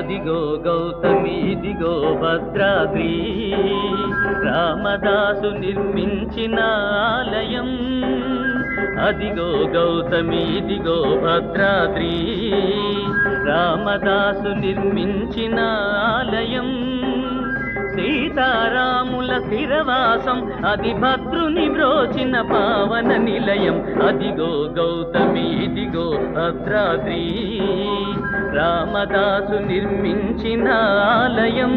అదిగో గౌతమి ఇదిగో భద్రాద్రి రామదాసు నిర్మించిన ఆలయం అదిగో గౌతమి ఇదిగో భద్రాద్రి రామదాసు నిర్మించిన ఆలయం సీతారాముల స్థిరవాసం అది భద్రుని బ్రోచిన పావన నిలయం అదిగో గౌతమి ఇదిగో భద్రాద్రి రామదాసు నిర్మించిన ఆలయం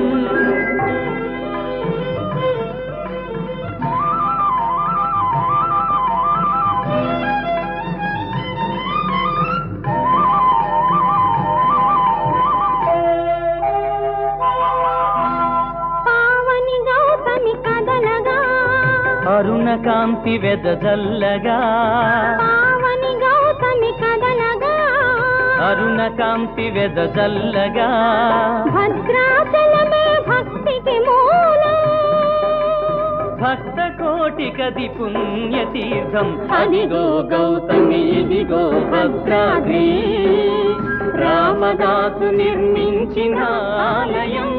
పావని గౌతమి కదలగా అరుణ కాంతి వెదజల్లగా పావని గౌతమి కదలగా అరుణ కాంతి వెదజల్లగా భద్రాచలమే భక్తికి మూలం భక్త కోటికది పుణ్యతీర్థం అదిగో గౌతమి ఇదిగో భద్రాద్రి రామదాసు నిర్మించిన ఆలయం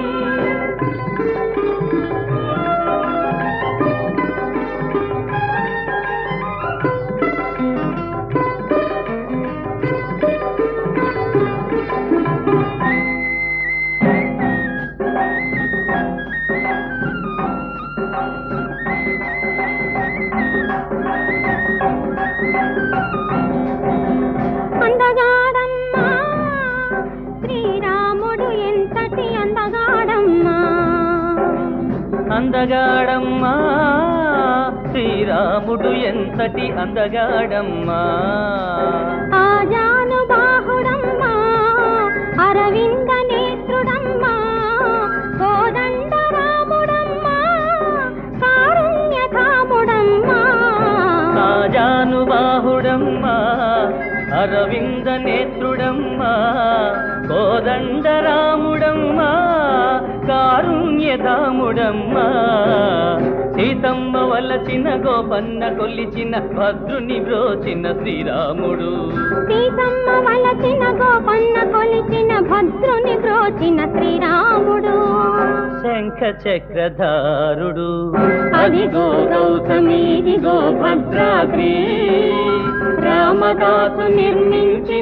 అందగాడమ్మా శ్రీరాముడు ఎంతటి అందగాడమ్మా అందగాడమ్మా శ్రీరాముడు ఎంతటి అందగాడమ్మా ఆజాను బాహుడమ్మా అరవింద నేత్రుడమ్మా కోదండ రాముడమ్మా కారుణ్యధాముడమ్మా సాజానుబాహుడమ్మా అరవింద నేత్రుడమ్మా కోదండరాముడమ్మా కారుణ్యధాముడమ్మా సీతమ్మ వలచిన గోపన్న కొలిచిన భద్రుని బ్రోచిన శ్రీరాముడు సీతమ్మ వలచిన గోపన్న కొలిచిన భద్రుని బ్రోచిన శ్రీరాముడు శంఖ చక్రధారుడు అదిగో గౌతమి, ఇదిగో భద్రాద్రి. రామదాసు నిర్మించిన